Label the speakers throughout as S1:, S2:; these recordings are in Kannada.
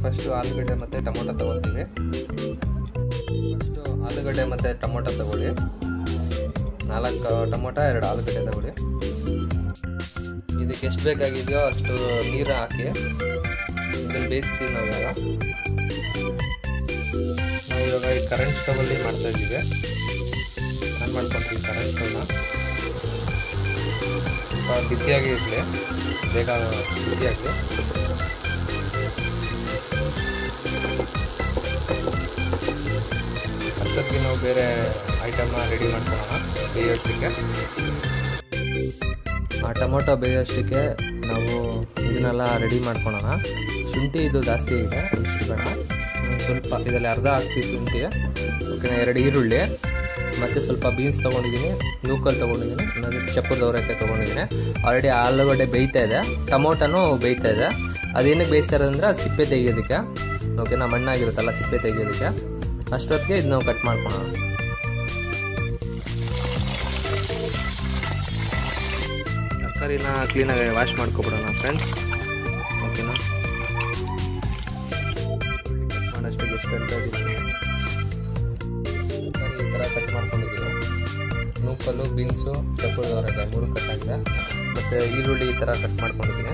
S1: ಫಸ್ಟು ಆಲೂಗಡ್ಡೆ ಮತ್ತು ಟೊಮೊಟೊ ತೊಗೊತೀವಿ ಫಸ್ಟು ಆಲೂಗಡ್ಡೆ ಮತ್ತು ಟೊಮೊಟೊ ತಗೊಳ್ಳಿ ನಾಲ್ಕು ಟೊಮೊಟೊ ಎರಡು ಆಲೂಗಡ್ಡೆ ತಗೊಳ್ಳಿ ಇದಕ್ಕೆ ಎಷ್ಟು ಬೇಕಾಗಿದೆಯೋ ಅಷ್ಟು ನೀರು ಹಾಕಿ ಇದನ್ನು ಬೇಯಿಸ್ತೀವಿ ನಾವು ಇವಾಗ ನಾವು ಇವಾಗ ಈ ಕರೆಂಟ್ ಸ್ಟವಲ್ಲಿ ಮಾಡ್ತಾ ಇದ್ದೀವಿ ಆನ್ ಮಾಡ್ಕೊತೀವಿ ಕರೆಂಟ್ ಸ್ಟವ್ನ ಸ್ವಲ್ಪ ಬಿಸಿಯಾಗಿ ಇರಲಿ ಬೇಗ ಬಿಸಿಯಾಗಲಿ ಅಷ್ಟೊತ್ತಿಗೆ ನಾವು ಬೇರೆ ಐಟಮ್ನ ರೆಡಿ ಮಾಡ್ಕೊಳ್ಳೋಣ ಬೇಯೋಷ್ಟಕ್ಕೆ ಆ ಟೊಮೊಟೊ ಬೇಯೋಷ್ಟಕ್ಕೆ ನಾವು ಇದನ್ನೆಲ್ಲ ರೆಡಿ ಮಾಡ್ಕೊಳ್ಳೋಣ ಶುಂಠಿ ಇದು ಜಾಸ್ತಿ ಇದೆ ಇಷ್ಟು ಬೇಡ ಒಂದು ಸ್ವಲ್ಪ ಇದರಲ್ಲಿ ಅರ್ಧ ಹಾಕ್ತೀವಿ ಶುಂಠಿ ಓಕೆನಾ ಎರಡು ಈರುಳ್ಳಿ ಮತ್ತು ಸ್ವಲ್ಪ ಬೀನ್ಸ್ ತೊಗೊಂಡಿದ್ದೀನಿ ನೂಕಲ್ ತೊಗೊಂಡಿದ್ದೀನಿ ಮತ್ತು ಚಪ್ಪದ ಅವರೆಕಾಯಿ ತೊಗೊಂಡಿದ್ದೀನಿ ಆಲ್ರೆಡಿ ಆಲೂಗಡ್ಡೆ ಬೇಯ್ತಾ ಇದೆ ಟೊಮೊಟೊನೂ ಬೇಯ್ತಾ ಇದೆ ಅದೇನಕ್ಕೆ ಬೇಯಿಸ್ತಾ ಇರೋದಂದ್ರೆ ಅದು ಸಿಪ್ಪೆ ತೆಗಿಯೋದಕ್ಕೆ ಓಕೆನಾ ಮಣ್ಣಾಗಿರುತ್ತಲ್ಲ ಸಿಪ್ಪೆ ತೆಗಿಯೋದಕ್ಕೆ ಅಷ್ಟೊತ್ತಿಗೆ ಇದು ನಾವು ಕಟ್ ಮಾಡ್ಕೊಳ್ಳೋಣ ತರಕಾರಿನ ಕ್ಲೀನಾಗಿ ವಾಶ್ ಮಾಡ್ಕೊಬಿಡೋಣ ಫ್ರೆಂಡ್ಸ್ ಓಕೆನಾ ಕಟ್ ಮಾಡೋಷ್ಟು ಎಷ್ಟು ತರಕಾರಿ ಈ ಥರ ಕಟ್ ಮಾಡ್ಕೊಂಡಿದ್ದೀನಿ ನೂಕಲ್ಲು ಬೀನ್ಸು ಚಪ್ಪುಳಿ ಅವರೆಕಾಯಿ ಮೂರು ಕಟ್ ಆಗಿದೆ ಮತ್ತು ಈರುಳ್ಳಿ ಈ ಥರ ಕಟ್ ಮಾಡ್ಕೊಂಡಿದ್ದೀನಿ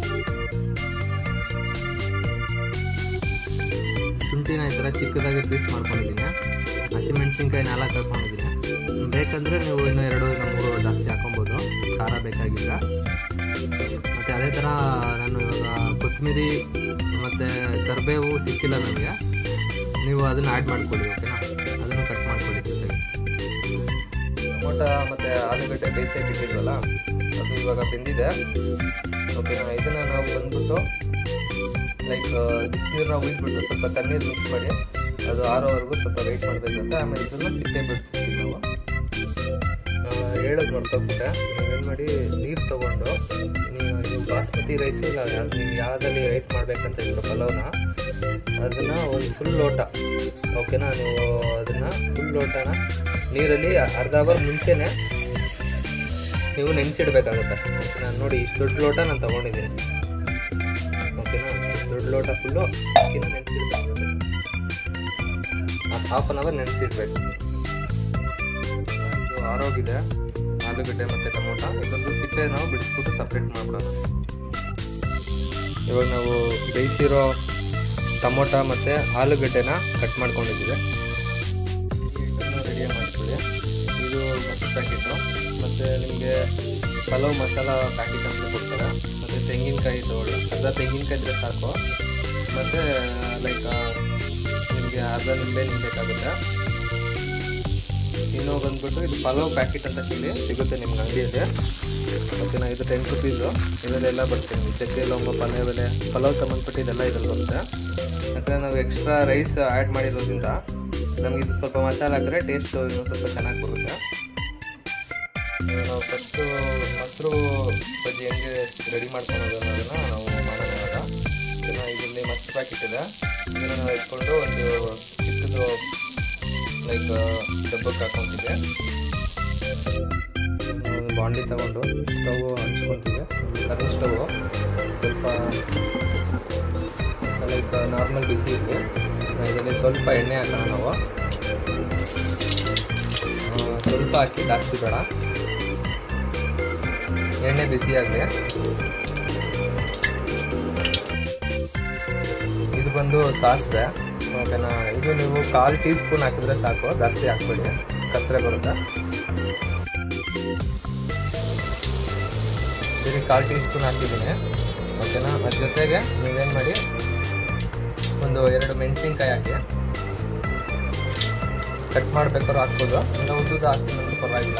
S1: ಶುಂಠಿನ ಈ ಥರ ಚಿಕ್ಕದಾಗಿ ಪೀಸ್ ಮಾಡ್ಕೊಂಡಿದ್ದೀನಿ ಹಸಿಮೆಣ್ಸಿನ್ಕಾಯಿ ನಾಲ್ಕು ಹಾಕೊಂಡಿದ್ದೀನಿ ಬೇಕಂದರೆ ನೀವು ಇನ್ನೂ ಎರಡು ಇಲ್ಲ ಮೂರು ಜಾಸ್ತಿ ಹಾಕೊಬೋದು ಖಾರ ಬೇಕಾಗಿಲ್ಲ ಮತ್ತು ಅದೇ ಥರ ನಾನು ಇವಾಗ ಕೊತ್ತಂಬರಿ ಮತ್ತು ಕರಿಬೇವು ಸಿಕ್ಕಿಲ್ಲ ನನಗೆ ನೀವು ಅದನ್ನು ಆ್ಯಡ್ ಮಾಡ್ಕೊಳ್ಳಿ ಓಕೆನಾ ಅದನ್ನು ಕಟ್ ಮಾಡ್ಕೊಳ್ಳಿ ಜೊತೆಗೆ ಟೊಮೊಟೊ ಮತ್ತು ಆಲೂಗಡ್ಡೆ ಬೇಯಿಸಕ್ಕೆ ಇಟ್ಟಿದ್ವಲ್ಲ ಅದು ಇವಾಗ ಬೆಂದಿದೆ ಓಕೆನಾ ಇದನ್ನು ನಾವು ಬಂದ್ಬಿಟ್ಟು ಲೈಕ್ ಬಿಸಿನೀರನ್ನ ಉಯ್ದ್ಬಿಟ್ಟು ಸ್ವಲ್ಪ ತಣ್ಣೀರು ಮಿಕ್ಸ್ ಮಾಡಿ ಅದು ಆರೋವರೆಗೂ ಸ್ವಲ್ಪ ವೆಯ್ಟ್ ಮಾಡಬೇಕಾಗುತ್ತೆ ಆಮೇಲೆ ಇದನ್ನು ಸಿಪ್ಪೆ ಬಿಡ್ತೀವಿ ನಾವು ಹೇಳೋದು ನೋಡ್ಕೊಂಬಿಟ್ಟೆ ನೀವೇನು ಮಾಡಿ ನೀರು ತೊಗೊಂಡು ನೀವು ಇದು ಬಾಸ್ಮತಿ ರೈಸ್ ಇಲ್ಲ ಯಾವ್ದು ನೀವು ಯಾವುದಲ್ಲಿ ರೈಸ್ ಮಾಡಬೇಕಂತ ಇದ್ರು ಪಲಾವ್ನ ಅದನ್ನು ಒಂದು ಫುಲ್ ಲೋಟ ಓಕೆನಾ ನೀವು ಅದನ್ನು ಫುಲ್ ಲೋಟನ ನೀರಲ್ಲಿ ಅರ್ಧ ಅವರ್ ಮುಂಚೆನೇ ನೀವು ನೆನೆಸಿಡ್ಬೇಕಾಗುತ್ತೆ ನಾನು ನೋಡಿ ಇಷ್ಟು ದೊಡ್ಡ ಲೋಟ ನಾನು ತೊಗೊಂಡಿದ್ದೀನಿ ಓಕೆನಾ ಇಷ್ಟು ದೊಡ್ಡ ಲೋಟ ಫುಲ್ಲು ಅಕ್ಕಿನ ನೆನೆಸಿಡ್ಬೇಕಾಗುತ್ತೆ ಹಾಫ್ ಆನ್ ಅವರ್ ನೆನೆಸಿಡ್ಬೇಕು ಇದು ಆರೋಗಿದೆ ಆಲೂಗಡ್ಡೆ ಮತ್ತು ಟೊಮೊಟೊ ಇದೊಂದು ಸಿಪ್ಪೆ ನಾವು ಬಿಡಿಸ್ಬಿಟ್ಟು ಸಪ್ರೇಟ್ ಮಾಡ್ಬಿಡೋಣ ಇವಾಗ ನಾವು ಬೇಯಿಸಿರೋ ಟೊಮೊಟೊ ಮತ್ತು ಆಲೂಗಡ್ಡೆನ ಕಟ್ ಮಾಡ್ಕೊಂಡಿದ್ದೀವಿ ರೆಡಿ ಮಾಡ್ಕೊಳ್ಳಿ ಇದು ಮೊಸರು ಪ್ಯಾಕೆಟು ಮತ್ತು ನಿಮಗೆ ಪಲಾವ್ ಮಸಾಲ ಪ್ಯಾಕೆಟ್ ಅಂತ ಕೊಡ್ತಾರೆ ಮತ್ತು ತೆಂಗಿನಕಾಯಿ ತಗೊಳ್ಳಿ ಅರ್ಧ ತೆಂಗಿನಕಾಯಿ ಇದ್ರೆ ಸಾಕು ಮತ್ತು ಲೈಕ್ ನಿಮಗೆ ಅರ್ಧ ನಿಂಬೆ ಬೇಕಾಗುತ್ತೆ ಇನ್ನು ಬಂದ್ಬಿಟ್ಟು ಇದು ಪಲಾವ್ ಪ್ಯಾಕೆಟ್ ಅಂತ ಹೇಳಿ ಸಿಗುತ್ತೆ ನಿಮ್ಗೆ ಅಂಗಡಿಯಲ್ಲಿ ಓಕೆನಾ ಇದು ಟೆನ್ ರುಪೀಸು ಇದರಲ್ಲೆಲ್ಲ ಬರುತ್ತೆ ನಿಮಗೆ ಚಕ್ಕೆ ಲವಂಗ ಪಲಾವ್ ಎಲೆ ಪಲಾವ್ ಸಂಬಂಧಪಟ್ಟು ಇದೆಲ್ಲ ಇದ್ರಲ್ಲಿ ಬರುತ್ತೆ ಯಾಕಂದರೆ ನಾವು ಎಕ್ಸ್ಟ್ರಾ ರೈಸ್ ಆ್ಯಡ್ ಮಾಡಿರೋದ್ರಿಂದ ನಮಗೆ ಇದು ಸ್ವಲ್ಪ ಮಸಾಲೆ ಹಾಕಿದ್ರೆ ಟೇಸ್ಟು ಇನ್ನೂ ಸ್ವಲ್ಪ ಚೆನ್ನಾಗಿ ಬರುತ್ತೆ ಇವಾಗ ನಾವು ಫಸ್ಟು ಮೊಸರು ಬಜ್ಜಿ ಹೆಂಗೆ ರೆಡಿ ಮಾಡ್ಕೊಳೋದು ಅನ್ನೋದನ್ನು ನಾವು ಮಾಡೋಣ ಇವಾಗ ಇದನ್ನು ಇದರಲ್ಲಿ ಮೊಸರು ಪ್ಯಾಕೆಟ್ ಇದೆ ಇದನ್ನು ನಾವು ಎತ್ಕೊಂಡು ಒಂದು ಚಿಕ್ಕದು ಲೈಕ್ ಡಬ್ಬಕ್ಕೆ ಹಾಕೊತೀವಿ ಒಂದು ಬಾಂಡಿ ತಗೊಂಡು ಸ್ಟವ್ ಹಂಚ್ಕೊತೀವಿ ಕರೆಂಟ್ ಸ್ಟವ್ ಸ್ವಲ್ಪ ಲೈಕ್ ನಾರ್ಮಲ್ ಬಿಸಿ ಇರಲಿ ಇದರಲ್ಲಿ ಸ್ವಲ್ಪ ಎಣ್ಣೆ ಹಾಕೋಣ ನಾವು ಆ, ಸ್ವಲ್ಪ ಹಾಕಿ ಜಾಸ್ತಿ ಬೇಡ ಎಣ್ಣೆ ಬಿಸಿ ಆಗಲಿ ಇದು ಬಂದು ಸಾಸಿವೆ ಓಕೆನಾ ಇದು ನೀವು ಕಾಲು ಟೀ ಸ್ಪೂನ್ ಹಾಕಿದ್ರೆ ಸಾಕು ಜಾಸ್ತಿ ಹಾಕ್ಬೇಡಿ ಕತ್ತರೆ ಬರುತ್ತೆ ಇದಕ್ಕೆ ಕಾಲು ಟೀ ಸ್ಪೂನ್ ಹಾಕಿದ್ದೀನಿ ಓಕೆನಾ ಅದ್ರ ಜೊತೆಗೆ ನೀವೇನು ಮಾಡಿ ಒಂದು ಎರಡು ಮೆಣಸಿನ್ಕಾಯಿ ಹಾಕಿ ಕಟ್ ಮಾಡ್ಬೇಕಾದ್ರೂ ಹಾಕ್ಬೋದು ಇಲ್ಲ ಉದ್ದುದ ಹಾಕ್ತೀನಿ ಪರವಾಗಿಲ್ಲ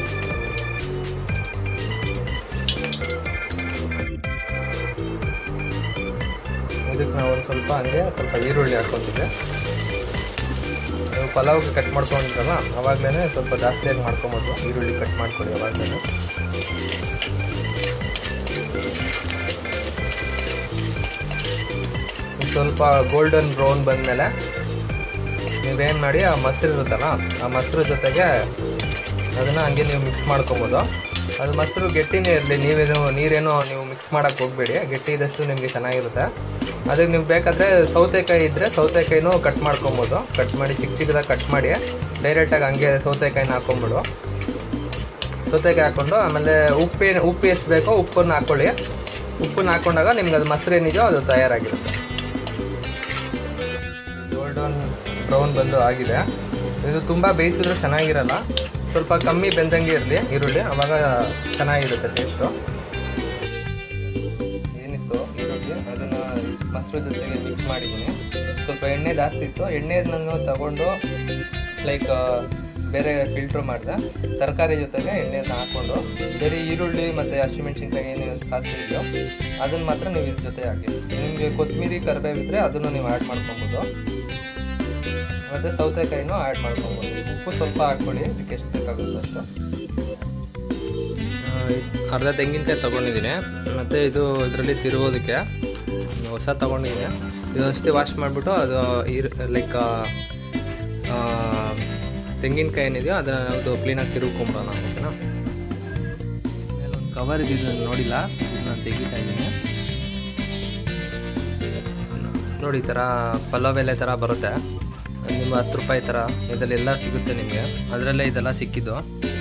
S1: ಇದಕ್ಕೆ ನಾವು ಒಂದು ಸ್ವಲ್ಪ ಹಂಗೆ ಸ್ವಲ್ಪ ಈರುಳ್ಳಿ ಹಾಕ್ಕೊತಿದ್ದೆ ನೀವು ಪಲಾವ್ಗೆ ಕಟ್ ಮಾಡ್ಕೊಂಡಿದ್ರಲ್ಲ ಅವಾಗಲೇ ಸ್ವಲ್ಪ ಜಾಸ್ತಿಯಾಗಿ ಮಾಡ್ಕೊಬೋದು ಈರುಳ್ಳಿ ಕಟ್ ಮಾಡ್ಕೊಳ್ಳಿ ಅವಾಗಲೇ ಸ್ವಲ್ಪ ಗೋಲ್ಡನ್ ಬ್ರೌನ್ ಬಂದಮೇಲೆ ನೀವೇನು ಮಾಡಿ ಆ ಮೊಸರು ಇರುತ್ತಲ್ಲ ಆ ಮೊಸರು ಜೊತೆಗೆ ಅದನ್ನು ಹಂಗೆ ನೀವು ಮಿಕ್ಸ್ ಮಾಡ್ಕೊಬೋದು ಅದು ಮೊಸರು ಗಟ್ಟಿನೇ ಇರಲಿ ನೀವೇನು ನೀರೇನೋ ನೀವು ಮಿಕ್ಸ್ ಮಾಡೋಕ್ಕೆ ಹೋಗಬೇಡಿ ಗಟ್ಟಿ ಇದ್ದಷ್ಟು ನಿಮಗೆ ಚೆನ್ನಾಗಿರುತ್ತೆ ಅದಕ್ಕೆ ನೀವು ಬೇಕಾದರೆ ಸೌತೆಕಾಯಿ ಇದ್ದರೆ ಸೌತೆಕಾಯಿನೂ ಕಟ್ ಮಾಡ್ಕೊಬೋದು ಕಟ್ ಮಾಡಿ ಚಿಕ್ಕ ಚಿಕ್ಕದಾಗಿ ಕಟ್ ಮಾಡಿ ಡೈರೆಕ್ಟಾಗಿ ಹಂಗೆ ಸೌತೆಕಾಯಿನ ಹಾಕ್ಕೊಂಬಿಡು ಸೌತೆಕಾಯಿ ಹಾಕ್ಕೊಂಡು ಆಮೇಲೆ ಉಪ್ಪೇನು ಉಪ್ಪು ಎಷ್ಟು ಬೇಕೋ ಉಪ್ಪನ್ನು ಹಾಕ್ಕೊಳ್ಳಿ ಉಪ್ಪನ್ನ ಹಾಕ್ಕೊಂಡಾಗ ನಿಮ್ಗೆ ಅದು ಮೊಸರು ಏನಿದೆಯೋ ಅದು ತಯಾರಾಗಿರುತ್ತೆ ಗೋಲ್ಡನ್ ಬ್ರೌನ್ ಬಂದು ಆಗಿದೆ ಇದು ತುಂಬ ಬೇಯಿಸಿದ್ರೆ ಚೆನ್ನಾಗಿರಲ್ಲ ಸ್ವಲ್ಪ ಕಮ್ಮಿ ಬೆಂದಂಗೆ ಇರಲಿ ಈರುಳ್ಳಿ ಅವಾಗ ಚೆನ್ನಾಗಿರುತ್ತೆ ಟೇಸ್ಟು ಏನಿತ್ತು ಈರುಳ್ಳಿ ಅದನ್ನು ಮೊಸರು ಜೊತೆಗೆ ಮಿಕ್ಸ್ ಮಾಡಿದ್ದೀನಿ ಸ್ವಲ್ಪ ಎಣ್ಣೆ ಜಾಸ್ತಿ ಇತ್ತು ಎಣ್ಣೆ ನಾನು ತಗೊಂಡು ಲೈಕ್ ಬೇರೆ ಫಿಲ್ಟ್ರ್ ಮಾಡಿದೆ ತರಕಾರಿ ಜೊತೆಗೆ ಎಣ್ಣೆನ ಹಾಕ್ಕೊಂಡು ಬೇರೆ ಈರುಳ್ಳಿ ಮತ್ತು ಹಸಿಮೆಣ್ಸಿನ್ಕಾಯಿ ಏನು ಸಾಸಿವೆ ಇದೆಯೋ ಅದನ್ನು ಮಾತ್ರ ನೀವು ಇದ್ರ ಜೊತೆ ಹಾಕಿ ನಿಮಗೆ ಕೊತ್ತಂಬರಿ ಕರಿಬೇವು ಇದ್ದರೆ ಅದನ್ನು ನೀವು ಆ್ಯಡ್ ಮಾಡ್ಕೊಬೋದು ಮತ್ತು ಸೌತೆಕಾಯಿನೂ ಆ್ಯಡ್ ಮಾಡ್ಕೊಬೋದು ಉಪ್ಪು ಸ್ವಲ್ಪ ಹಾಕ್ಕೊಳ್ಳಿ ಇದಕ್ಕೆ ಎಷ್ಟು ಬೇಕಾಗುತ್ತೋ ಅಷ್ಟು ಅರ್ಧ ತೆಂಗಿನಕಾಯಿ ತೊಗೊಂಡಿದ್ದೀನಿ ಮತ್ತು ಇದು ಇದರಲ್ಲಿ ತಿರುಗೋದಕ್ಕೆ ಹೊಸ ತೊಗೊಂಡಿದ್ದೀನಿ ಇದು ಅಷ್ಟೇ ವಾಶ್ ಮಾಡಿಬಿಟ್ಟು ಅದು ಇರ್ ಲೈಕ್ ತೆಂಗಿನಕಾಯಿ ಏನಿದೆಯೋ ಅದನ್ನು ಅದು ಕ್ಲೀನಾಗಿ ತಿರುಗ್ಕೊಂಬಿಡೋಣ ಓಕೆನಾ ಒಂದು ಕವರ್ ಇದು ನೋಡಿಲ್ಲ ನಾನು ತೆಗಿತಾ ಇದ್ದೀನಿ ನೋಡಿ ಈ ಥರ ಪಲಾವ್ ಎಲೆ ಥರ ಬರುತ್ತೆ ನಿಮ್ಮ ಹತ್ತು ರೂಪಾಯಿ ಥರ ಇದರಲ್ಲೆಲ್ಲ ಸಿಗುತ್ತೆ ನಿಮಗೆ ಅದರಲ್ಲೇ ಇದೆಲ್ಲ ಸಿಕ್ಕಿದ್ದು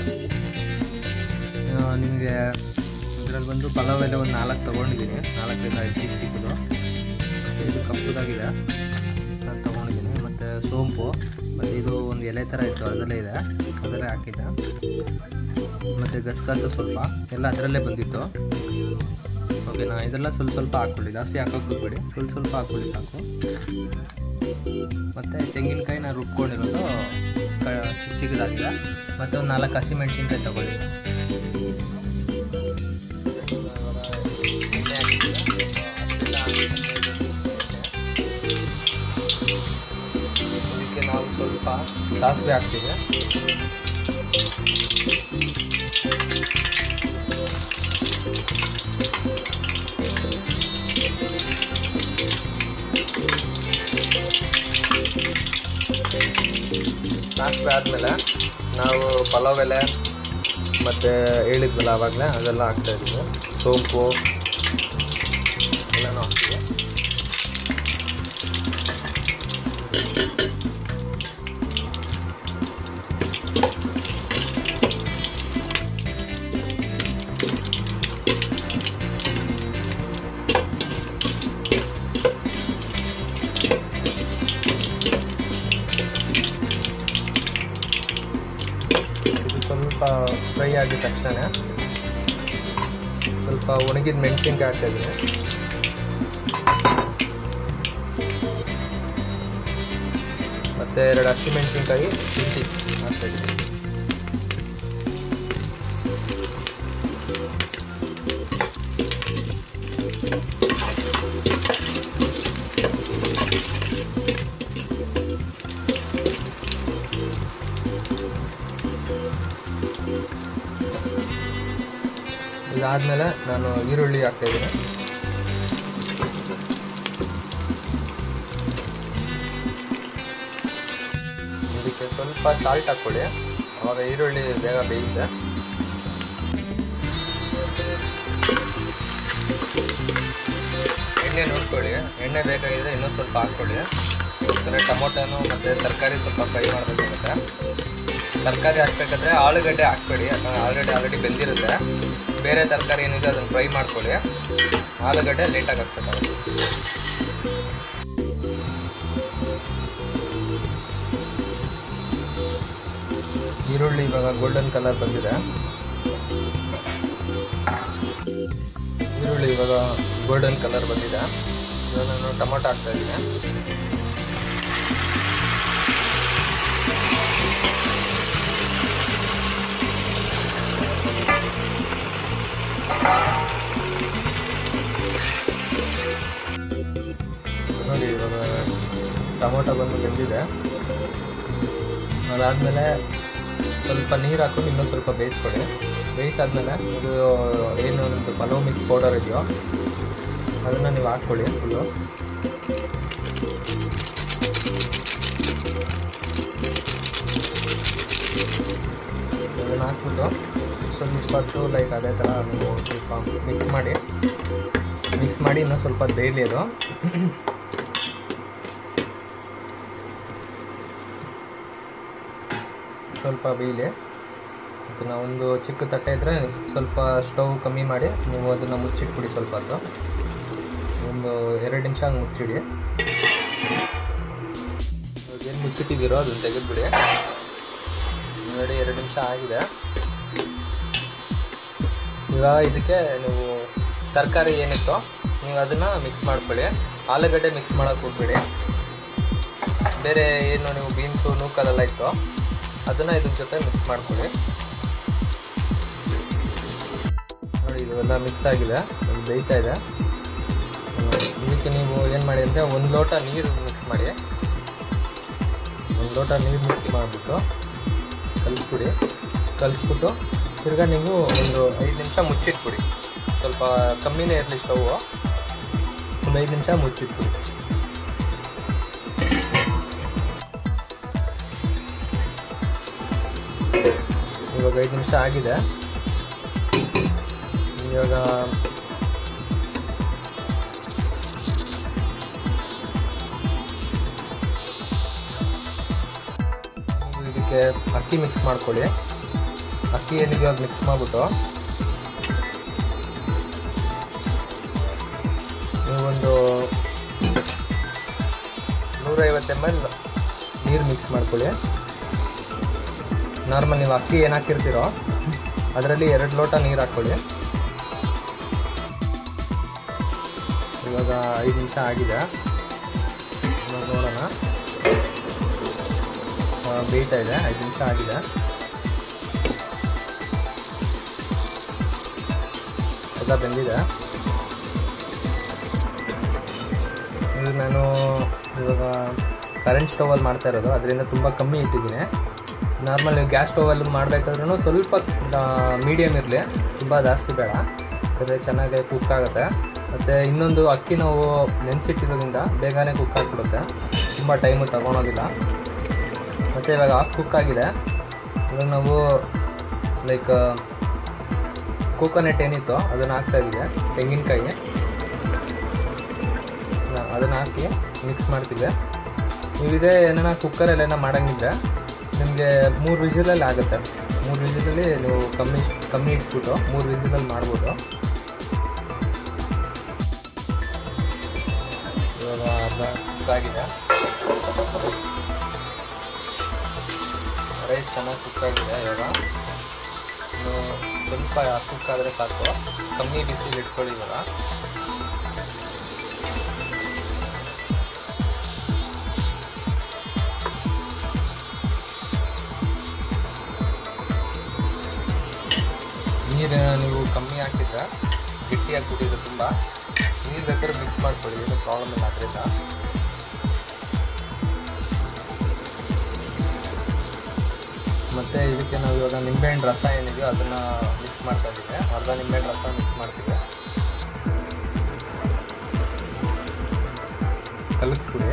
S1: ನಿಮಗೆ ಇದರಲ್ಲಿ ಬಂದು ಪಲಾವ್ ಎಲೆ ಒಂದು ನಾಲ್ಕು ತೊಗೊಂಡಿದ್ದೀನಿ ನಾಲ್ಕರಿಂದ ಐದು ಚಿಕ್ಕ ಚಿಕ್ಕದು ಇದು ಕಪ್ಪುದಾಗಿದೆ ನಾನು ತೊಗೊಂಡಿದ್ದೀನಿ ಮತ್ತು ಸೋಂಪು ಮತ್ತು ಇದು ಒಂದು ಎಲೆ ಥರ ಇತ್ತು ಅದರಲ್ಲೇ ಇದೆ ಅದರಲ್ಲೇ ಹಾಕಿದ್ದೆ ಮತ್ತು ಗಸಗಸೆ ಸ್ವಲ್ಪ ಎಲ್ಲ ಅದರಲ್ಲೇ ಬಂದಿತ್ತು ಓಕೆನಾ ಇದೆಲ್ಲ ಸ್ವಲ್ಪ ಸ್ವಲ್ಪ ಹಾಕ್ಕೊಳ್ಳಿ ಜಾಸ್ತಿ ಹಾಕೋಕೆ ಹೋಗ್ಬೇಡಿ ಸ್ವಲ್ಪ ಸ್ವಲ್ಪ ಹಾಕ್ಕೊಳ್ಳಿ ಸಾಕು ಮತ್ತು ತೆಂಗಿನಕಾಯಿ ನಾನು ರುಬ್ಕೊಂಡಿರೋದು ಕ ಚಿಕ್ಕ ಚಿಕ್ಕದಾಗಿದೆ ಮತ್ತು ಒಂದು ನಾಲ್ಕು ಹಸಿಮೆಣ್ಸಿನ್ಕಾಯಿ ತಗೊಳ್ಳಿ ಇದಕ್ಕೆ ನಾವು ಸ್ವಲ್ಪ ಸಾಸಿವೆ ಹಾಕ್ತೀವಿ ಸಾಸಿವೆ ಆದಮೇಲೆ ನಾವು ಪಲಾವ್ ಎಲೆ ಮತ್ತು ಹೇಳಿದ್ವಲ್ಲ ಆವಾಗಲೇ ಅದೆಲ್ಲ ಹಾಕ್ತಾಯಿದ್ದೀವಿ ಸೋಂಪು ಎಲ್ಲನೂ ಹಾಕ್ತೀವಿ ಇದು ಸ್ವಲ್ಪ ಫ್ರೈ ಆಗಿದ ತಕ್ಷಣ ಸ್ವಲ್ಪ ಒಣಗಿದ ಮೆಣಸಿನ್ಕಾಯಿ ಹಾಕ್ತಾಯಿದ್ದೀನಿ ಮತ್ತು ಎರಡು ಹಸಿಮೆಣಸಿನ್ಕಾಯಿ ಶುಂಠಿ ಹಾಕ್ತಾಯಿದ್ದೀನಿ ಇದಾದಮೇಲೆ ನಾನು ಈರುಳ್ಳಿ ಹಾಕ್ತಾಯಿದ್ದೀನಿ ಇದಕ್ಕೆ ಸ್ವಲ್ಪ ಸಾಲ್ಟ್ ಹಾಕ್ಕೊಳ್ಳಿ ಅವಾಗ ಈರುಳ್ಳಿ ಬೇಗ ಬೇಯುತ್ತೆ ಎಣ್ಣೆ ನೋಡ್ಕೊಳ್ಳಿ ಎಣ್ಣೆ ಬೇಕಾಗಿದ್ರೆ ಇನ್ನೊಂದು ಸ್ವಲ್ಪ ಹಾಕ್ಕೊಳ್ಳಿ ಯಾಕಂದರೆ ಟೊಮೊಟೊನು ಮತ್ತು ತರಕಾರಿ ಸ್ವಲ್ಪ ಫ್ರೈ ಮಾಡಬೇಕಾಗುತ್ತೆ ತರಕಾರಿ ಹಾಕ್ಬೇಕಾದ್ರೆ ಆಲೂಗಡ್ಡೆ ಹಾಕ್ಬೇಡಿ ಯಾಕಂದರೆ ಆಲೂಗಡ್ಡೆ ಆಲ್ರೆಡಿ ಬೆಂದಿರುತ್ತೆ ಬೇರೆ ತರಕಾರಿ ಏನಿದೆ ಅದನ್ನು ಫ್ರೈ ಮಾಡ್ಕೊಳ್ಳಿ ಆಲೂಗಡ್ಡೆ ಲೇಟಾಗಿ ಹಾಕ್ಬೇಕಾಗುತ್ತೆ ಈರುಳ್ಳಿ ಇವಾಗ ಗೋಲ್ಡನ್ ಕಲರ್ ಬಂದಿದೆ ಈರುಳ್ಳಿ ಇವಾಗ ಗೋಲ್ಡನ್ ಕಲರ್ ಬಂದಿದೆ ಇವಾಗ ನಾನು ಟೊಮೊಟೊ ಹಾಕ್ತಾ ಇದ್ದೀನಿ ನೋಡಿ ಇವಾಗ ಟೊಮೊಟೊ ಬಂದು ಬೆಂದಿದೆ ಅದಾದಮೇಲೆ ಸ್ವಲ್ಪ ನೀರು ಹಾಕೊಂಡು ಇನ್ನೊಂದು ಸ್ವಲ್ಪ ಬೇಯಿಸ್ಕೊಳ್ಳಿ ಬೇಯಿಸಾದ್ಮೇಲೆ ಇದು ಏನು ಒಂದು ಪಲಾವ್ ಮಿಕ್ಸ್ ಪೌಡರ್ ಇದೆಯೋ ಅದನ್ನು ನೀವು ಹಾಕ್ಕೊಳ್ಳಿ ಫುಲ್ಲು ಅದನ್ನು ಹಾಕ್ಬಿಟ್ಟು ಸ್ವಲ್ಪ ಹೊತ್ತು ಲೈಕ್ ಅದೇ ಥರ ನೀವು ಸ್ವಲ್ಪ ಮಿಕ್ಸ್ ಮಾಡಿ ಮಿಕ್ಸ್ ಮಾಡಿ ಇನ್ನೂ ಸ್ವಲ್ಪ ಬೇಯಲಿ ಅದು ಸ್ವಲ್ಪ ಬೇಯಲಿ ಅದನ್ನ ಒಂದು ಚಿಕ್ಕ ತಟ್ಟೆ ಇದ್ದರೆ ಸ್ವಲ್ಪ ಸ್ಟವ್ ಕಮ್ಮಿ ಮಾಡಿ ನೀವು ಅದನ್ನು ಮುಚ್ಚಿಟ್ಬಿಡಿ ಸ್ವಲ್ಪ ಹೊತ್ತು ಒಂದು ಎರಡು ನಿಮಿಷ ಹಂಗೆ ಮುಚ್ಚಿಡಿ ಏನು ಮುಚ್ಚಿಟ್ಟಿದ್ದೀರೋ ಅದನ್ನು ತೆಗೆದುಬಿಡಿ ನೋಡಿ ಎರಡು ನಿಮಿಷ ಆಗಿದೆ ಈಗ ಇದಕ್ಕೆ ನೀವು ತರಕಾರಿ ಏನಿತ್ತು ನೀವು ಅದನ್ನು ಮಿಕ್ಸ್ ಮಾಡ್ಕೊಳ್ಳಿ ಆಲೂಗಡ್ಡೆ ಮಿಕ್ಸ್ ಮಾಡೋಕೆ ಹೋಗ್ಬೇಡಿ ಬೇರೆ ಏನು ನೀವು ಬೀನ್ಸು ನೂಕಲೆಲ್ಲ ಇತ್ತು ಅದನ್ನು ಇದ್ರ ಜೊತೆ ಮಿಕ್ಸ್ ಮಾಡ್ಕೊಳ್ಳಿ ನೋಡಿ ಇದೆಲ್ಲ ಮಿಕ್ಸ್ ಆಗಿದೆ ಇದು ಬೇಯ್ತಾ ಇದೆ ಹ್ಮ್, ಇದಕ್ಕೆ ನೀವು ಏನು ಮಾಡಿ ಅಂದರೆ ಒಂದು ಲೋಟ ನೀರು ಮಿಕ್ಸ್ ಮಾಡಿ ಒಂದು ಲೋಟ ನೀರು ಮಿಕ್ಸ್ ಮಾಡಿಬಿಟ್ಟು ಕಲಿಸ್ಬಿಡಿ ಕಲಿಸ್ಬಿಟ್ಟು ತಿರ್ಗಾ ನೀವು ಒಂದು ಐದು ನಿಮಿಷ ಮುಚ್ಚಿಟ್ಬಿಡಿ ಸ್ವಲ್ಪ ಕಮ್ಮಿನೇ ಇರಲಿ ಸ್ಟವ್ವು ಒಂದು ಐದು ನಿಮಿಷ ಮುಚ್ಚಿಟ್ಬಿಡಿ ಇವಾಗ ಐದು ನಿಮಿಷ ಆಗಿದೆ ಇವಾಗ ನೀವು ಇದಕ್ಕೆ ಅಕ್ಕಿ ಮಿಕ್ಸ್ ಮಾಡ್ಕೊಳ್ಳಿ ಅಕ್ಕಿ ಏನಿದೆ ಅದು ಮಿಕ್ಸ್ ಮಾಡಿಬಿಟ್ಟು ನೀವೊಂದು ನೂರೈವತ್ತು ಎಮ್ ಎಲ್ ನೀರು ಮಿಕ್ಸ್ ಮಾಡ್ಕೊಳ್ಳಿ ನಾರ್ಮಲ್ ನೀವು ಅಕ್ಕಿ ಏನು ಹಾಕಿರ್ತೀರೋ ಅದರಲ್ಲಿ ಎರಡು ಲೋಟ ನೀರು ಹಾಕ್ಕೊಳ್ಳಿ ಇವಾಗ ಐದು ನಿಮಿಷ ಆಗಿದೆ ಇವಾಗ ನೋಡೋಣ ಆ, ಬೇಯ್ತಾ ಇದೆ ಐದು ನಿಮಿಷ ಆಗಿದೆ ಎಲ್ಲ ಬೆಂದಿದೆ ಇದು ನಾನು ಇವಾಗ ಕರೆಂಟ್ ಸ್ಟವಲ್ಲಿ ಮಾಡ್ತಾ ಇರೋದು ಅದರಿಂದ ತುಂಬ ಕಮ್ಮಿ ಇಟ್ಟಿದ್ದೀನಿ ನಾರ್ಮಲ್ ನೀವು ಗ್ಯಾಸ್ ಸ್ಟವಲ್ಲಿ ಮಾಡಬೇಕಾದ್ರೂ ಸ್ವಲ್ಪ ಮೀಡಿಯಮ್ ಇರಲಿ ತುಂಬ ಜಾಸ್ತಿ ಬೇಡ ಯಾಕಂದರೆ ಚೆನ್ನಾಗಿ ಕುಕ್ ಆಗುತ್ತೆ ಮತ್ತು ಇನ್ನೊಂದು ಅಕ್ಕಿ ನಾವು ನೆನೆಸಿಟ್ಟಿರೋದ್ರಿಂದ ಬೇಗನೆ ಕುಕ್ ಆಗಿಬಿಡುತ್ತೆ ತುಂಬ ಟೈಮು ತಗೊಳೋದಿಲ್ಲ ಮತ್ತು ಇವಾಗ ಹಾಫ್ ಕುಕ್ ಆಗಿದೆ ಇವಾಗ ನಾವು ಲೈಕ್ ಕೋಕೋನಟ್ ಏನಿತ್ತು ಅದನ್ನು ಹಾಕ್ತಾ ಇದ್ದೀವಿ ತೆಂಗಿನಕಾಯಿ ಅದನ್ನು ಹಾಕಿ ಮಿಕ್ಸ್ ಮಾಡ್ತಿದ್ದೆ ನೀವು ಇದೇ ಏನಾರ ಕುಕ್ಕರಲ್ಲಿ ಏನೋ ಮಾಡೋಂಗಿದ್ರೆ ನಿಮಗೆ ಮೂರು ವಿಸಿಲಲ್ಲಿ ಆಗುತ್ತೆ ಮೂರು ವಿಸಿಲಲ್ಲಿ ನೀವು ಕಮ್ಮಿ ಕಮ್ಮಿ ಇಟ್ಬಿಟ್ಟು ಮೂರು ವಿಸಿಲಲ್ಲಿ ಮಾಡ್ಬೋದು ಇವಾಗ ಅರ್ಧ ಕುಕ್ ಆಗಿದೆ ರೈಸ್ ಚೆನ್ನಾಗಿ ಕುಕ್ ಆಗಿದೆ ಇವಾಗ ಇನ್ನು ಸ್ವಲ್ಪ ಕುಕ್ ಆದರೆ ಸಾಕು ಕಮ್ಮಿ ಬಿಸಿಲು ಇಟ್ಕೊಳ್ಳಿ ಇವಾಗ ನೀರು ನೀವು ಕಮ್ಮಿ ಹಾಕಿದ್ರೆ ಗಟ್ಟಿಯಾಗಿ ಕುಡಿಯೋದು ತುಂಬ ನೀರು ಬೇಕಾದ್ರೆ ಮಿಕ್ಸ್ ಮಾಡ್ಕೊಳ್ಳಿ ಏನು ಪ್ರಾಬ್ಲಮ್ ಇಲ್ಲ ಅದರಿಂದ ಮತ್ತು ಇದಕ್ಕೆ ನಾವು ಇವಾಗ ನಿಂಬೆಹಣ್ಣು ರಸ ಏನಿದೆಯೋ ಅದನ್ನು ಮಿಕ್ಸ್ ಮಾಡ್ತಾ ಇದ್ದೀವಿ ಅರ್ಧ ನಿಂಬೆಹಣ್ಣು ರಸ ಮಿಕ್ಸ್ ಮಾಡ್ತೀವಿ ಕಲಿಸ್ಬಿಡಿ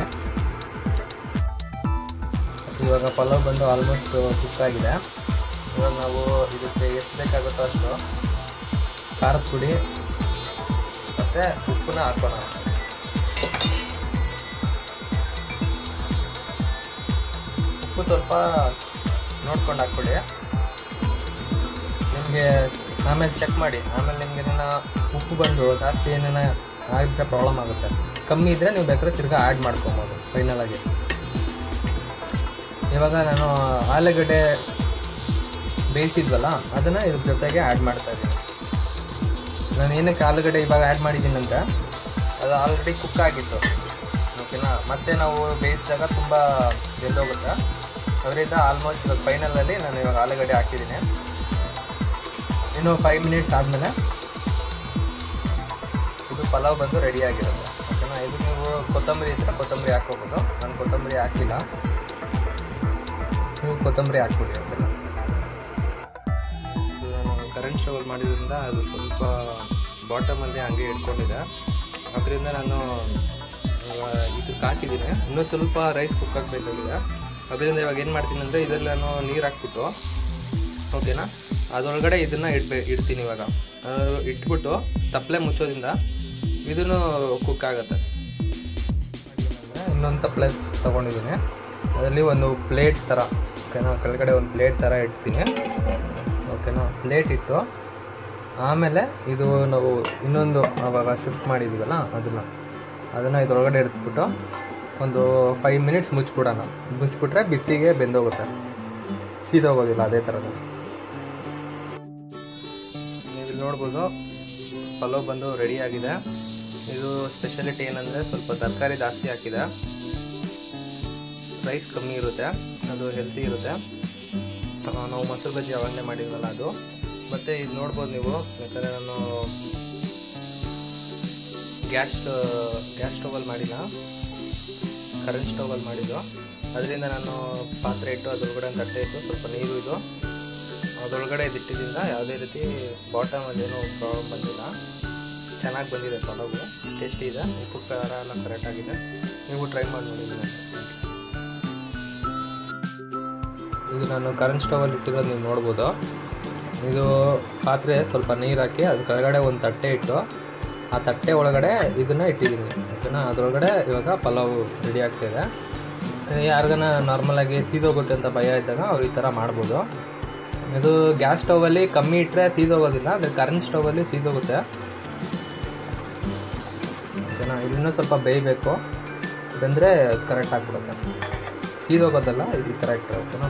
S1: ಇವಾಗ ಪಲಾವ್ ಬಂದು ಆಲ್ಮೋಸ್ಟ್ ಕುಕ್ ಆಗಿದೆ ಇವಾಗ ನಾವು ಇದಕ್ಕೆ ಎಷ್ಟು ಬೇಕಾಗುತ್ತೋ ಅಷ್ಟು ಖಾರದ ಪುಡಿ ಮತ್ತು ಉಪ್ಪನ್ನ ಹಾಕೋಣ ಉಪ್ಪು ಸ್ವಲ್ಪ ನೋಡ್ಕೊಂಡು ಹಾಕ್ಕೊಳ್ಳಿ ನಿಮಗೆ ಆಮೇಲೆ ಚೆಕ್ ಮಾಡಿ ಆಮೇಲೆ ನಿಮ್ಗೆ ಏನಾನ ಉಪ್ಪು ಬಂದು ಜಾಸ್ತಿ ಏನಾನ ಆಗಿದ್ರೆ ಪ್ರಾಬ್ಲಮ್ ಆಗುತ್ತೆ ಕಮ್ಮಿ ಇದ್ದರೆ ನೀವು ಬೇಕಾದ್ರೆ ತಿರ್ಗಾ ಆ್ಯಡ್ ಮಾಡ್ಕೊಬೋದು ಫೈನಲಾಗಿ ಇವಾಗ ನಾನು ಆಲೂಗಡ್ಡೆ ಬೇಯಿಸಿದ್ವಲ್ಲ ಅದನ್ನು ಇದ್ರ ಜೊತೆಗೆ ಆ್ಯಡ್ ಮಾಡ್ತಾ ಇದ್ದೀನಿ ನಾನು ಏನಕ್ಕೆ ಆಲೂಗಡ್ಡೆ ಇವಾಗ ಆ್ಯಡ್ ಮಾಡಿದ್ದೀನಿ ಅಂತ ಅದು ಆಲ್ರೆಡಿ ಕುಕ್ ಆಗಿತ್ತು ಓಕೆನಾ ಮತ್ತೆ ನಾವು ಬೇಯಿಸಿದಾಗ ತುಂಬ ಬೆಂದೋಗುತ್ತೆ ಅದರಿಂದ ಆಲ್ಮೋಸ್ಟ್ ಇವಾಗ ಫೈನಲಲ್ಲಿ ನಾನು ಇವಾಗ ಆಲೂಗಡ್ಡೆ ಹಾಕಿದ್ದೀನಿ ಇನ್ನು ಫೈವ್ ಮಿನಿಟ್ಸ್ ಆದಮೇಲೆ ಇದು ಪಲಾವ್ ಬಂದು ರೆಡಿ ಆಗಿರುತ್ತೆ ಓಕೆನಾ ಇದು ನೀವು ಕೊತ್ತಂಬರಿ ಇದ್ದರೆ ಕೊತ್ತಂಬರಿ ಹಾಕ್ಕೋಬೋದು ನಾನು ಕೊತ್ತಂಬರಿ ಹಾಕಿಲ್ಲ ನೀವು ಕೊತ್ತಂಬರಿ ಹಾಕ್ಬಿಡಿ ಓಕೆನಾ ಇದು ನಾನು ಕರೆಂಟ್ ಸ್ಟವಲ್ಲಿ ಮಾಡಿದ್ರಿಂದ ಅದು ಸ್ವಲ್ಪ ಬಾಟಮಲ್ಲಿ ಹಂಗೆ ಇಟ್ಕೊಂಡಿದೆ ಅದರಿಂದ ನಾನು ಇವಾಗ ಇದು ಕಾಟಿದ್ದೀನಿ ಇನ್ನೂ ಸ್ವಲ್ಪ ರೈಸ್ ಕುಕ್ ಆಗಬೇಕಾಗಿದೆ ಅದರಿಂದ ಇವಾಗ ಏನು ಮಾಡ್ತೀನಿ ಅಂದರೆ ಇದರಲ್ಲಿ ನಾನು ನೀರು ಹಾಕ್ಬಿಟ್ಟು ಓಕೆನಾ ಅದರೊಳಗಡೆ ಇದನ್ನು ಇಡ್ಬೇ ಇಡ್ತೀನಿ ಇವಾಗ ಅದು ಇಟ್ಬಿಟ್ಟು ತಪ್ಪಲೆ ಮುಚ್ಚೋದ್ರಿಂದ ಇದನ್ನು ಕುಕ್ ಆಗುತ್ತೆ ಇನ್ನೊಂದು ತಪ್ಪಲೆ ತೊಗೊಂಡಿದ್ದೀನಿ ಅದರಲ್ಲಿ ಒಂದು ಪ್ಲೇಟ್ ಥರ ಓಕೆನಾ ಕೆಳಗಡೆ ಒಂದು ಪ್ಲೇಟ್ ಥರ ಇಡ್ತೀನಿ ಓಕೆನಾ ಪ್ಲೇಟ್ ಇಟ್ಟು ಆಮೇಲೆ ಇದು ನಾವು ಇನ್ನೊಂದು ಆವಾಗ ಶಿಫ್ಟ್ ಮಾಡಿದ್ದೀವಲ್ಲ ಅದನ್ನು ಅದನ್ನು ಇದ್ರೊಳಗಡೆ ಇಡ್ಬಿಟ್ಟು ಒಂದು ಫೈವ್ ಮಿನಿಟ್ಸ್ ಮುಚ್ಬಿಡೋಣ ಮುಚ್ಬಿಟ್ರೆ ಬಿಸಿಗೆ ಬೆಂದೋಗುತ್ತೆ ಸೀದೋಗೋದಿಲ್ಲ ಅದೇ ಥರದ್ದು ನೀವು ಇಲ್ಲಿ ನೋಡ್ಬೋದು ಪಲಾವ್ ಬಂದು ರೆಡಿ ಆಗಿದೆ ಇದು ಸ್ಪೆಷಾಲಿಟಿ ಏನಂದರೆ ಸ್ವಲ್ಪ ತರಕಾರಿ ಜಾಸ್ತಿ ಹಾಕಿದೆ ರೈಸ್ ಕಮ್ಮಿ ಇರುತ್ತೆ ಅದು ಹೆಲ್ತಿ ಇರುತ್ತೆ ಆ, ನಾವು ಮೊಸರು ಬಜ್ಜಿ ಅವಾಗಲೇ ಮಾಡಿದ್ವಲ್ಲ ಅದು ಮತ್ತು ಇದು ನೋಡ್ಬೋದು ನೀವು ಯಾಕಂದರೆ ನಾನು ಗ್ಯಾಸ್ ಗ್ಯಾಸ್ ಸ್ಟವಲ್ಲಿ ಮಾಡಿಲ್ಲ ಕರೆಂಟ್ ಸ್ಟವಲ್ಲಿ ಮಾಡಿದ್ದು ಅದರಿಂದ ನಾನು ಪಾತ್ರೆ ಇಟ್ಟು ಅದ್ರೊಳಗಡೆ ಒಂದು ತಟ್ಟೆ ಇಟ್ಟು ಸ್ವಲ್ಪ ನೀರು ಇದು ಅದರೊಳಗಡೆ ಇದಿಟ್ಟಿದ್ದರಿಂದ ಯಾವುದೇ ರೀತಿ ಬಾಟಮಲ್ಲಿ ಏನೂ ಪ್ರಾಬ್ಲಮ್ ಬಂದಿಲ್ಲ ಚೆನ್ನಾಗಿ ಬಂದಿದೆ ಪಲಾವು ಟೇಸ್ಟಿ ಇದೆ ಉಪ್ಪು ಖಾರ ಎಲ್ಲ ಕರೆಕ್ಟಾಗಿದೆ ನೀವು ಟ್ರೈ ಮಾಡಿ ನೋಡಿ ಇದನ್ನ. ಇದು ನಾನು ಕರೆಂಟ್ ಸ್ಟವಲ್ಲಿ ಇಟ್ಟಿರೋದು ನೀವು ನೋಡ್ಬೋದು ಇದು ಪಾತ್ರೆ ಸ್ವಲ್ಪ ನೀರು ಹಾಕಿ ಅದ್ರ ಕೆಳಗಡೆ ಒಂದು ತಟ್ಟೆ ಇಟ್ಟು ಆ ತಟ್ಟೆ ಒಳಗಡೆ ಇದನ್ನು ಇಟ್ಟಿದ್ದೀನಿ ಓಕೆನಾ ಅದರೊಳಗಡೆ ಇವಾಗ ಪಲಾವ್ ರೆಡಿ ಆಗ್ತಿದೆ ಯಾರಿಗಾನ ನಾರ್ಮಲಾಗಿ ಸೀದೋಗುತ್ತೆ ಅಂತ ಭಯ ಇದ್ದಾಗ ಅವ್ರು ಈ ಥರ ಮಾಡ್ಬೋದು ಇದು ಗ್ಯಾಸ್ ಸ್ಟವಲ್ಲಿ ಕಮ್ಮಿ ಇಟ್ಟರೆ ಸೀದೋಗೋದಿಲ್ಲ ಅದೇ ಕರೆಂಟ್ ಸ್ಟವಲ್ಲಿ ಸೀದೋಗುತ್ತೆ ಓಕೆನಾ ಇದನ್ನು ಸ್ವಲ್ಪ ಬೇಯಬೇಕು ಬಂದರೆ ಕರೆಕ್ಟ್ ಆಗಿಬಿಡುತ್ತೆ ಸೀದೋಗೋದಲ್ಲ ಇದು ಈ ಥರ ಇಟ್ಟರೆ ಓಕೆನಾ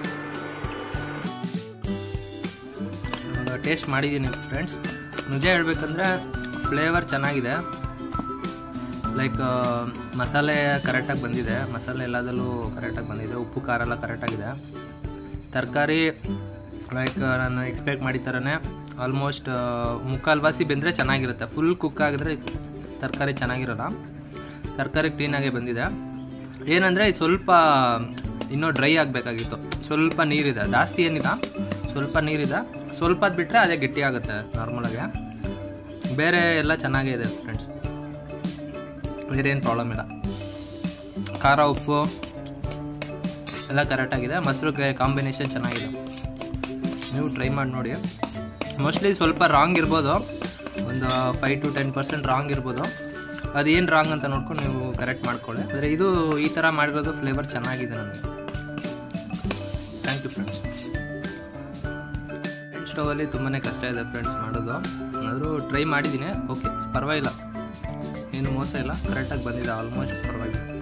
S1: ಇವಾಗ ಟೇಸ್ಟ್ ಮಾಡಿದ್ದೀನಿ ಫ್ರೆಂಡ್ಸ್ ನಿಜ ಹೇಳ್ಬೇಕಂದ್ರೆ ಫ್ಲೇವರ್ ಚೆನ್ನಾಗಿದೆ ಲೈಕ್ ಮಸಾಲೆ ಕರೆಕ್ಟಾಗಿ ಬಂದಿದೆ ಮಸಾಲೆ ಎಲ್ಲದಲ್ಲೂ ಕರೆಕ್ಟಾಗಿ ಬಂದಿದೆ ಉಪ್ಪು ಖಾರ ಎಲ್ಲ ಕರೆಕ್ಟಾಗಿದೆ ತರಕಾರಿ ಲೈಕ್ ನಾನು ಎಕ್ಸ್ಪೆಕ್ಟ್ ಮಾಡಿದ ಥರನೇ ಆಲ್ಮೋಸ್ಟ್ ಮುಕ್ಕಾಲು ವಾಸಿ ಬೆಂದರೆ ಚೆನ್ನಾಗಿರುತ್ತೆ ಫುಲ್ ಕುಕ್ ಆಗಿದ್ರೆ ತರಕಾರಿ ಚೆನ್ನಾಗಿರಲ್ಲ ತರಕಾರಿ ಕ್ಲೀನಾಗೆ ಬಂದಿದೆ ಏನಂದರೆ ಸ್ವಲ್ಪ ಇನ್ನೂ ಡ್ರೈ ಆಗಬೇಕಾಗಿತ್ತು ಸ್ವಲ್ಪ ನೀರಿದೆ ಜಾಸ್ತಿ ಏನಿಲ್ಲ ಸ್ವಲ್ಪ ನೀರಿದೆ ಸ್ವಲ್ಪ ಹೊತ್ತು ಬಿಟ್ಟರೆ ಅದೇ ಗಟ್ಟಿ ಆಗುತ್ತೆ ನಾರ್ಮಲಾಗೆ ಬೇರೆ ಎಲ್ಲ ಚೆನ್ನಾಗೇ ಇದೆ ಫ್ರೆಂಡ್ಸ್ ಬೇರೆ ಏನು ಪ್ರಾಬ್ಲಮ್ ಇಲ್ಲ ಖಾರ ಉಪ್ಪು ಎಲ್ಲ ಕರೆಕ್ಟಾಗಿದೆ ಮೊಸರುಗೆ ಕಾಂಬಿನೇಷನ್ ಚೆನ್ನಾಗಿದೆ ನೀವು ಟ್ರೈ ಮಾಡಿ ನೋಡಿ ಮೋಸ್ಟ್ಲಿ ಸ್ವಲ್ಪ ರಾಂಗ್ ಇರ್ಬೋದು ಒಂದು five to ten percent wrong ಇರ್ಬೋದು ಅದೇನು ರಾಂಗ್ ಅಂತ ನೋಡ್ಕೊಂಡು ನೀವು ಕರೆಕ್ಟ್ ಮಾಡ್ಕೊಳ್ಳಿ ಆದರೆ ಇದು ಈ ಥರ ಮಾಡಿರೋದು ಫ್ಲೇವರ್ ಚೆನ್ನಾಗಿದೆ ನನಗೆ ಥ್ಯಾಂಕ್ ಯು ಫ್ರೆಂಡ್ಸ್ ಫ್ರೆಂಡ್ ಸ್ಟವಲ್ಲಿ ತುಂಬಾ ಕಷ್ಟ ಇದೆ ಫ್ರೆಂಡ್ಸ್ ಮಾಡೋದು ಆದರೂ ಟ್ರೈ ಮಾಡಿದ್ದೀನಿ ಓಕೆ ಪರವಾಗಿಲ್ಲ ಏನು ಮೋಸ ಇಲ್ಲ ಕರೆಕ್ಟಾಗಿ ಬಂದಿದೆ ಆಲ್ಮೋಸ್ಟ್ ಪರವಾಗಿಲ್ಲ